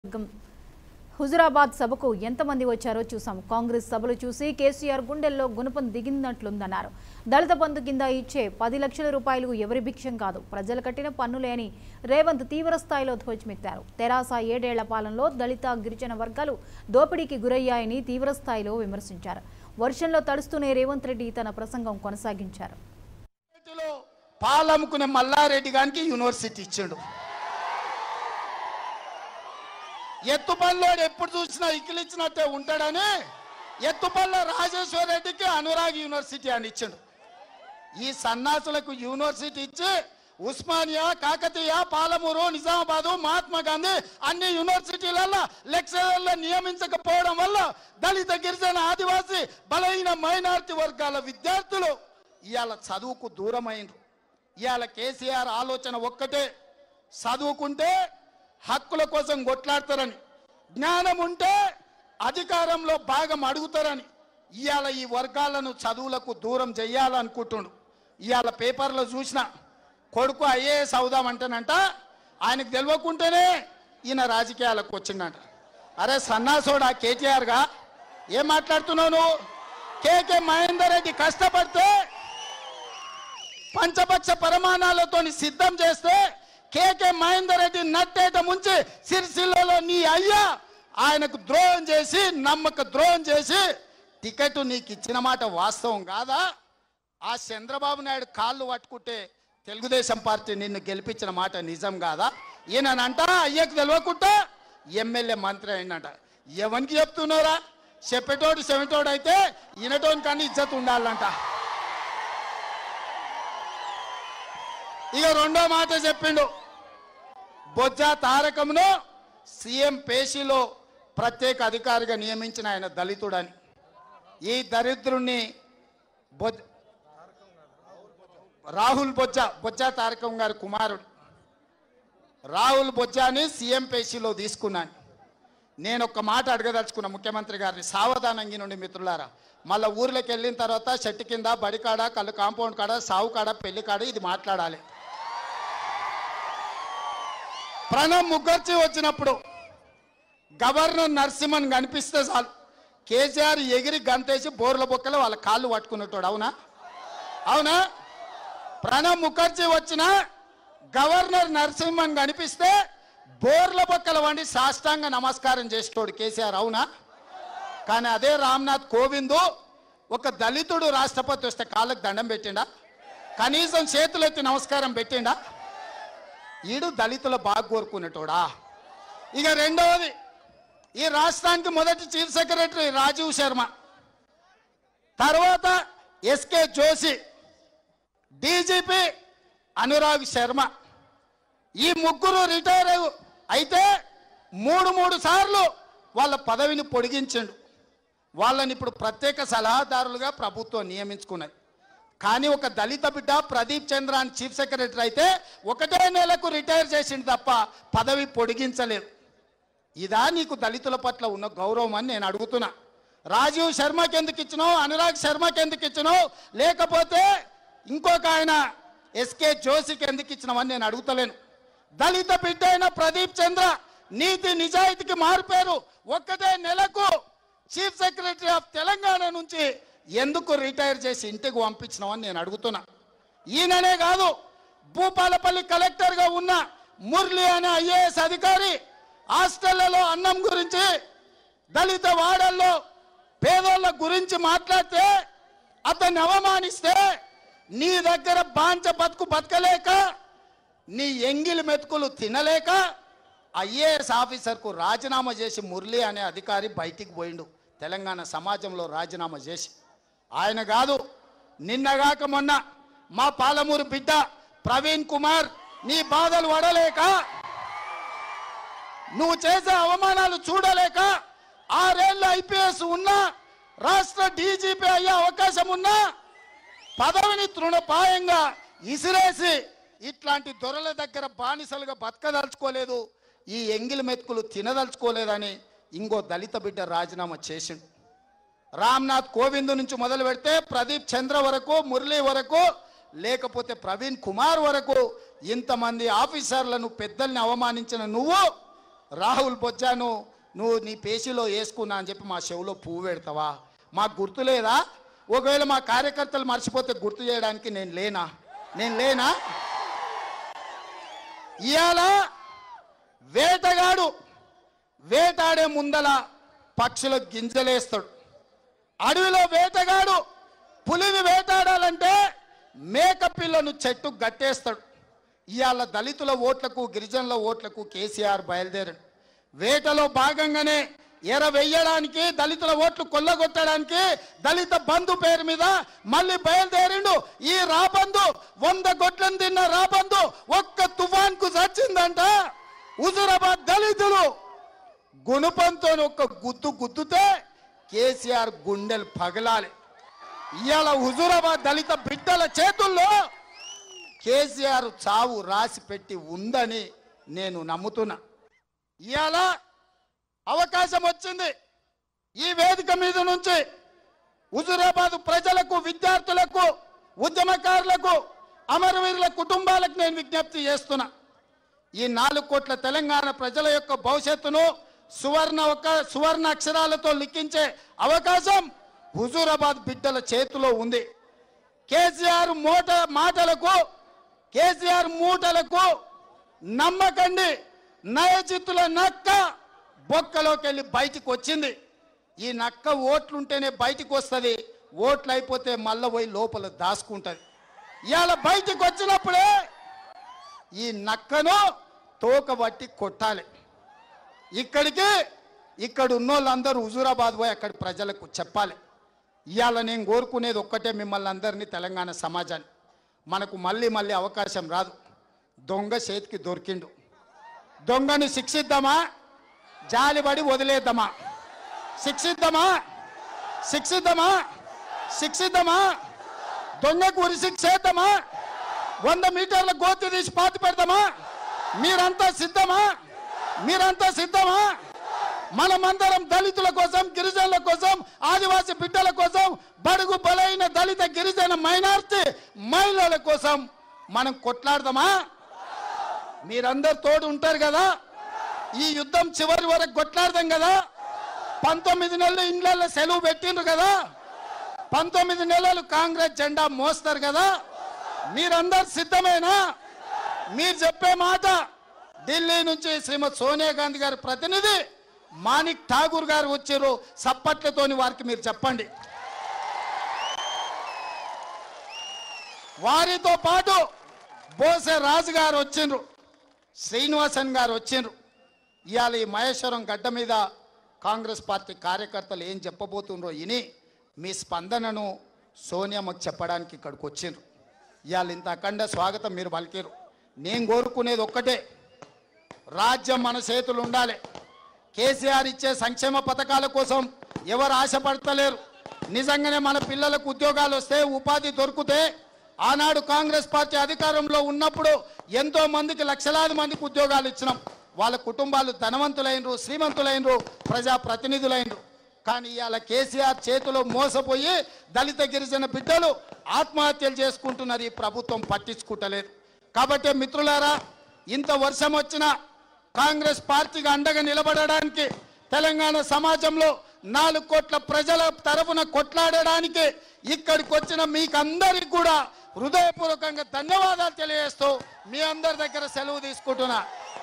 వర్గం హుజురాబాద్ సభకు ఎంతమంది వచ్చారో చూసాం కాంగ్రెస్ సభలు చూసి కేసీఆర్ గుండెల్లో గుణపం దిగినట్లుందన్నారు దళిత బంధు కింద ఇచ్చే పది లక్షల రూపాయలు ఎవరి భిక్షం కాదు ప్రజలు కట్టిన పన్నులే అని రేవంత్ తీవ్ర స్థాయిలో ధ్వజమెత్తారు తెరాస ఏడేళ్ల పాలనలో దళిత గిరిజన వర్గాలు దోపిడీకి గురయ్యాయని తీవ్ర స్థాయిలో విమర్శించారు వర్షంలో తడుస్తూనే రేవంత్ రెడ్డి తన ప్రసంగం కొనసాగించారు యూనివర్సిటీలో పాలమ్ముకునే మల్లారెడ్డి గారికి యూనివర్సిటీ ఇచ్చిండు ఎత్తుపల్లోడు ఎప్పుడు చూసినా ఇక్కిలిచ్చినట్టే ఉంటాడని ఎత్తుపల్ల రాజేశ్వర రెడ్డికి అనురాగ్ యూనివర్సిటీ అని ఇచ్చిండు ఈ సన్నాసులకు యూనివర్సిటీ ఇచ్చి ఉస్మానియా కాకతీయ పాలమూరు నిజామాబాదు మహాత్మా గాంధీ అన్ని యూనివర్సిటీలలో లెక్చరర్లు నియమించకపోవడం వల్ల దళిత గిరిజన ఆదివాసీ బలహీన మైనారిటీ వర్గాల విద్యార్థులు ఇవాళ చదువుకు దూరమైనరు ఇవాళ కేసీఆర్ ఆలోచన ఒక్కటే చదువుకుంటే హక్కుల కోసం కొట్లాడతారని జ్ఞానం ఉంటే అధికారంలో భాగం అడుగుతారని ఇవాళ ఈ వర్గాలను చదువులకు దూరం చెయ్యాలనుకుంటుండు ఇవాళ పేపర్లో చూసిన కొడుకు ఐఏఎస్ అవుదామంటేనంట ఆయనకు తెలియకుంటేనే ఈయన రాజకీయాలకు వచ్చిందంట అరే సన్నాసోడా కేటీఆర్గా ఏం మాట్లాడుతున్నావు నువ్వు కేకే మహేందర్ రెడ్డి కష్టపడితే పంచపక్ష పరమాణాలతోని సిద్ధం చేస్తే కేకే మహేందర్ రెడ్డి నట్టేట ముంచి సిరిసిల్లలో నీ అయ్యా ఆయనకు ద్రోహం చేసి నమ్మక ద్రోహం చేసి టికెట్ నీకు ఇచ్చిన మాట వాస్తవం కాదా ఆ చంద్రబాబు నాయుడు కాళ్ళు పట్టుకుంటే తెలుగుదేశం పార్టీ నిన్ను గెలిపించిన మాట నిజం కాదా ఈయనంట అయ్యకు తెలియకుండా ఎమ్మెల్యే మంత్రి అయినట ఎవరికి చెప్తున్నారా చెప్పేటోడు చెవిటోడు అయితే ఈనటోని కానీ ఇజ్జత్ ఉండాలంట ఇక రెండో మాట చెప్పిండు బొజ్జా తారకమును సీఎం పేషిలో ప్రత్యేక అధికారిగా నియమించిన ఆయన దళితుడని ఈ దరిద్రుణ్ణి బొజ్ రాహుల్ బొజ్జా బొజ్జా తారకం గారి కుమారుడు రాహుల్ బొజ్జాని సీఎం పేషిలో తీసుకున్నాను నేను ఒక మాట అడగదలుచుకున్న ముఖ్యమంత్రి గారిని సావధానంగి నుండి మిత్రులారా మళ్ళీ ఊర్లోకి వెళ్ళిన తర్వాత చెట్టు కింద బడికాడ కళ్ళు కాంపౌండ్ కాడ సావు కాడ పెళ్లి కాడ ఇది మాట్లాడాలి ప్రణబ్ ముఖర్జీ వచ్చినప్పుడు గవర్నర్ నరసింహన్ కనిపిస్తే చాలు కేసీఆర్ ఎగిరి గంతేసి బోర్ల బొక్కలు వాళ్ళ కాళ్ళు పట్టుకున్నట్టు అవునా అవునా ప్రణబ్ ముఖర్జీ వచ్చిన గవర్నర్ నరసింహన్ కనిపిస్తే బోర్ల బొక్కల వండి సాష్టాంగ నమస్కారం చేసేటోడు కేసీఆర్ అవునా కానీ అదే రామ్నాథ్ కోవింద్ ఒక దళితుడు రాష్ట్రపతి వస్తే కాళ్ళకు దండం పెట్టిండా కనీసం చేతులెత్తి నమస్కారం పెట్టిండా ఈడు దళితుల బాగా కోరుకునేటోడా ఇక రెండవది ఈ రాష్ట్రానికి మొదటి చీఫ్ సెక్రటరీ రాజీవ్ శర్మ తర్వాత ఎస్కే జోషి డీజీపీ అనురాగ్ శర్మ ఈ ముగ్గురు రిటైర్ అయ్యి- అయితే మూడు మూడు సార్లు వాళ్ళ పదవిని పొడిగించిండు వాళ్ళని ఇప్పుడు ప్రత్యేక సలహాదారులుగా ప్రభుత్వం నియమించుకున్నది కానీ ఒక దళిత బిడ్డ ప్రదీప్ చంద్ర అని చీఫ్ సెక్రటరీ అయితే ఒకటే నెలకు రిటైర్ చేసిండు తప్ప పదవి పొడిగించలేదు ఇదా నీకు దళితుల పట్ల ఉన్న గౌరవం అని నేను అడుగుతున్నా రాజీవ్ శర్మకి ఎందుకు ఇచ్చినావు అనురాగ్ శర్మకి ఎందుకు ఇచ్చినావు లేకపోతే ఇంకొక ఆయన ఎస్కే జోషికి ఎందుకు ఇచ్చినావని నేను అడుగుతలేను దళిత బిడ్డ అయిన ప్రదీప్ చంద్ర నీతి నిజాయితీకి మారిపోయారు ఒక్కటే నెలకు చీఫ్ సెక్రటరీ ఆఫ్ తెలంగాణ నుంచి ఎందుకు రిటైర్ చేసి ఇంటికి పంపించినావని నేను అడుగుతున్నా ఈయననే కాదు భూపాలపల్లి కలెక్టర్గా ఉన్న మురళి అనే ఐఏఎస్ అధికారి హాస్టళ్లలో అన్నం గురించి దళిత వాడల్లో పేదోళ్ళ గురించి మాట్లాడితే అతన్ని అవమానిస్తే నీ దగ్గర బాంచ బతుకు బతకలేక నీ ఎంగిలి మెతుకులు తినలేక ఐఏఎస్ ఆఫీసర్కు రాజీనామా చేసి మురళి అనే అధికారి బయటికి పోయిండు తెలంగాణ సమాజంలో రాజీనామా చేసి ఆయన కాదు నిన్నగాక మొన్న మా పాలమూరు బిడ్డ ప్రవీణ్ కుమార్ నీ బాధలు పడలేక నువ్వు చేసే అవమానాలు చూడలేక ఆరేళ్ళు ఐపీఎస్ ఉన్నా రాష్ట్ర డీజీపీ అయ్యే అవకాశం ఉన్నా పదవిని తృణపాయంగా ఇసిరేసి ఇట్లాంటి దొరల దగ్గర బానిసలుగా బతకదలుచుకోలేదు ఈ ఎంగిలి మెతుకులు తినదలుచుకోలేదని ఇంకో దళిత బిడ్డ రాజీనామా చేసిండు రామ్నాథ్ కోవింద్ నుంచి మొదలు పెడితే ప్రదీప్ చంద్ర వరకు మురళి వరకు లేకపోతే ప్రవీణ్ కుమార్ వరకు ఇంతమంది ఆఫీసర్లను పెద్దల్ని అవమానించిన నువ్వు రాహుల్ బొజ్జాను నువ్వు నీ పేషీలో వేసుకున్నా అని చెప్పి మా చెవులో పువ్వు పెడతావా మాకు గుర్తు లేదా ఒకవేళ మా కార్యకర్తలు మర్చిపోతే గుర్తు చేయడానికి నేను లేనా నేను లేనా ఇవాళ వేటగాడు వేటాడే ముందల పక్షుల గింజలేస్తాడు అడవిలో వేటగాడు పులిని వేటాడాలంటే మేక పిల్లను చెట్టు గట్టేస్తాడు ఇవాళ దళితుల ఓట్లకు గిరిజనుల ఓట్లకు కేసీఆర్ బయలుదేరాడు వేటలో భాగంగానే ఎర వెయ్యడానికి దళితుల ఓట్లు కొల్లగొట్టడానికి దళిత బంధు పేరు మీద మళ్ళీ బయలుదేరిండు ఈ రాబందు వంద గొడ్లను తిన్న రాబందు ఒక్క తుఫాన్ కు చచ్చిందంట హుజురాబాద్ దళితులు గుణపంతో ఒక్క గుద్దు గుద్దుతే కేసీఆర్ గుండెలు పగలాలి ఇవాళ హుజూరాబాద్ దళిత బిడ్డల చేతుల్లో కేసీఆర్ చావు రాసి పెట్టి ఉందని నేను నమ్ముతున్నా ఇవాళ అవకాశం వచ్చింది ఈ వేదిక మీద నుంచి హుజూరాబాద్ ప్రజలకు విద్యార్థులకు ఉద్యమకారులకు అమరవీరుల కుటుంబాలకు నేను విజ్ఞప్తి చేస్తున్నా ఈ నాలుగు కోట్ల తెలంగాణ ప్రజల యొక్క భవిష్యత్తును సువర్ణ ఒక సువర్ణ అక్షరాలతో లిఖించే అవకాశం హుజూరాబాద్ బిడ్డల చేతిలో ఉంది కేసీఆర్ మూట మాటలకు కేసీఆర్ మూటలకు నమ్మకండి నయచిత్తుల నక్క బొక్కలోకి వెళ్ళి బయటికి వచ్చింది ఈ నక్క ఓట్లుంటేనే బయటికి వస్తుంది ఓట్లు అయిపోతే మళ్ళీ పోయి లోపల దాచుకుంటుంది ఇవాళ బయటికి వచ్చినప్పుడే ఈ నక్కను తోక బట్టి కొట్టాలి ఇక్కడికి ఇక్కడ ఉన్నోళ్ళందరూ హుజూరాబాద్ పోయి అక్కడి ప్రజలకు చెప్పాలి ఇవాళ నేను కోరుకునేది ఒక్కటే మిమ్మల్ని అందరినీ తెలంగాణ సమాజాన్ని మనకు మళ్ళీ మళ్ళీ అవకాశం రాదు దొంగ చేతికి దొరికిండు దొంగను శిక్షిద్దామా జాలిపడి వదిలేద్దామా శిక్షిద్దామా శిక్షిద్దామా శిక్షిద్దామా దొంగకు ఉరి శిక్ష చేద్దామా వంద మీటర్ల గోతి తీసి పాతి పెడదామా మీరంతా సిద్ధమా మీరంతా సిద్ధమా మనమందరం దళితుల కోసం గిరిజనుల కోసం ఆదివాసి బిడ్డల కోసం బడుగు బలైన దళిత గిరిజన మైనార్టీ మహిళల కోసం మనం కొట్లాడదామా మీరందరు తోడు ఉంటారు కదా ఈ యుద్ధం చివరి వరకు కొట్లాడదాం కదా పంతొమ్మిది నెలలు ఇండ్లలో సెలవు పెట్టిండ్రు కదా పంతొమ్మిది నెలలు కాంగ్రెస్ జెండా మోస్తారు కదా మీరందరు సిద్ధమేనా మీరు చెప్పే మాట ఢిల్లీ నుంచి శ్రీమతి సోనియా గాంధీ గారి ప్రతినిధి మాణిక్ ఠాగూర్ గారు వచ్చారు సప్పట్లతోని వారికి మీరు చెప్పండి వారితో పాటు బోసే రాజు గారు వచ్చిండ్రు శ్రీనివాసన్ గారు వచ్చిండ్రు ఇవాళ ఈ మహేశ్వరం గడ్డ మీద కాంగ్రెస్ పార్టీ కార్యకర్తలు ఏం చెప్పబోతుండ్రో ఇని మీ స్పందనను సోనియమ్మకు చెప్పడానికి ఇక్కడికి వచ్చిండ్రు ఇవాళ ఇంత అఖండ స్వాగతం మీరు పలికిరు నేను కోరుకునేది ఒక్కటే రాజ్యం మన చేతులు ఉండాలి కేసీఆర్ ఇచ్చే సంక్షేమ పథకాల కోసం ఎవరు ఆశపడతలేరు నిజంగానే మన పిల్లలకు ఉద్యోగాలు వస్తే ఉపాధి దొరికితే ఆనాడు కాంగ్రెస్ పార్టీ అధికారంలో ఉన్నప్పుడు ఎంతో మందికి లక్షలాది మందికి ఉద్యోగాలు ఇచ్చినాం వాళ్ళ కుటుంబాలు ధనవంతులైనరు శ్రీమంతులైనరు ప్రజా ప్రతినిధులైనరు కానీ ఇవాళ కేసీఆర్ చేతిలో మోసపోయి దళిత గిరిజన బిడ్డలు ఆత్మహత్యలు చేసుకుంటున్నారు ఈ ప్రభుత్వం పట్టించుకుంటలేదు కాబట్టి మిత్రులారా ఇంత వర్షం వచ్చినా కాంగ్రెస్ పార్టీకి అండగా నిలబడడానికి తెలంగాణ సమాజంలో నాలుగు కోట్ల ప్రజల తరఫున కొట్లాడడానికి ఇక్కడికి వచ్చిన మీకందరికి కూడా హృదయపూర్వకంగా ధన్యవాదాలు తెలియజేస్తూ మీ అందరి దగ్గర సెలవు తీసుకుంటున్నా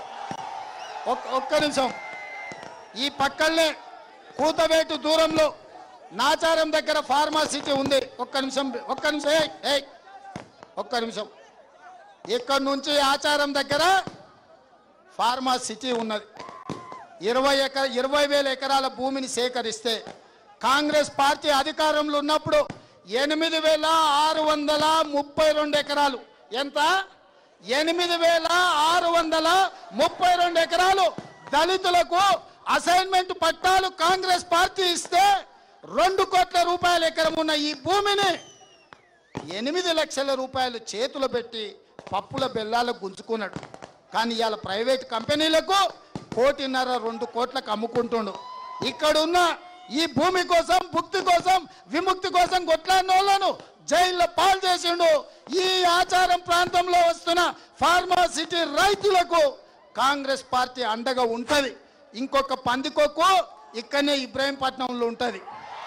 ఒక్- ఒక్క నిమిషం ఈ పక్కనే కూతవేటు దూరంలో నాచారం దగ్గర ఫార్మాసిటీ ఉంది ఒక్క నిమిషం ఒక్క నిమిషం ఏయ్, ఏయ్ ఒక్క నిమిషం ఇక్కడ నుంచి ఆచారం దగ్గర ఫార్మా సిటీ ఉన్నది ఇరవై ఎకర ఇరవై వేల ఎకరాల భూమిని సేకరిస్తే కాంగ్రెస్ పార్టీ అధికారంలో ఉన్నప్పుడు ఎనిమిది వేల ఆరు వందల ముప్పై రెండు ఎకరాలు ఎంత ఎనిమిది వేల ఆరు వందల ముప్పై రెండు ఎకరాలు దళితులకు అసైన్మెంట్ పట్టాలు కాంగ్రెస్ పార్టీ ఇస్తే రెండు కోట్ల రూపాయల ఎకరం ఉన్న ఈ భూమిని ఎనిమిది లక్షల రూపాయలు చేతులు పెట్టి పప్పుల బెల్లాలకు గుంజుకున్నాడు కానీ ఇవాళ ప్రైవేట్ కంపెనీలకు కోటిన్నర రెండు కోట్లకు అమ్ముకుంటుండు ఇక్కడున్న ఈ భూమి కోసం భుక్తి కోసం విముక్తి కోసం కొట్లాడిన వాళ్ళను జైల్లో పాలు చేసిండు ఈ ఆచారం ప్రాంతంలో వస్తున్న ఫార్మా సిటీ రైతులకు కాంగ్రెస్ పార్టీ అండగా ఉంటుంది ఇంకొక పందికొక్కు ఇక్కడనే ఇబ్రాహీంపట్నంలో ఉంటుంది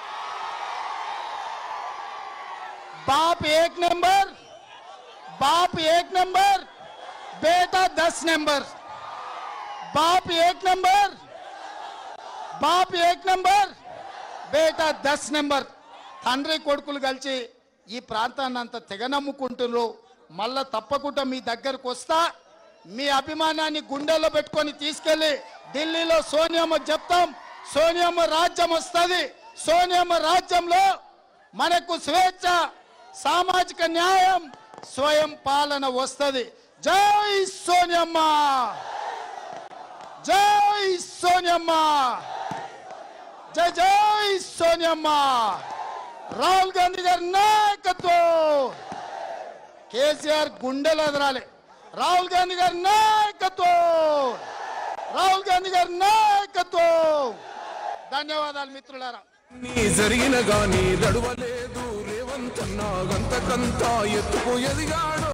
बाप एक नंबर बाप एक नंबर बेटा दस नंबर बाप एक नंबर బాప్ ఏక్ నంబర్ బేటా దస్ నెంబర్ తండ్రి కొడుకులు కలిసి ఈ ప్రాంతాన్ని అంత తెగ నమ్ముకుంటున్నారు మళ్ళా తప్పకుండా మీ దగ్గరకు వస్తా మీ అభిమానాన్ని గుండెల్లో పెట్టుకొని తీసుకెళ్లి ఢిల్లీలో సోనియమ్మ చెప్తాం సోనియమ్మ రాజ్యం వస్తుంది సోనియమ్మ రాజ్యంలో మనకు స్వేచ్ఛ సామాజిక న్యాయం స్వయం పాలన వస్తుంది జై సోనియమ్మ జై సోనియమ్మ జై జై సోనియమ్మ రాహుల్ గాంధీ గారి నాయకత్వం కేసీఆర్ గుండెలు ఎదరాలి రాహుల్ గాంధీ గారి నాయకత్వం రాహుల్ గాంధీ గారి నాయకత్వం ధన్యవాదాలు మిత్రులారా నీ జరిగిన గాని దడువలేదు రేవంతన్నా గంతకంతా ఎత్తుకు ఎదిగాడు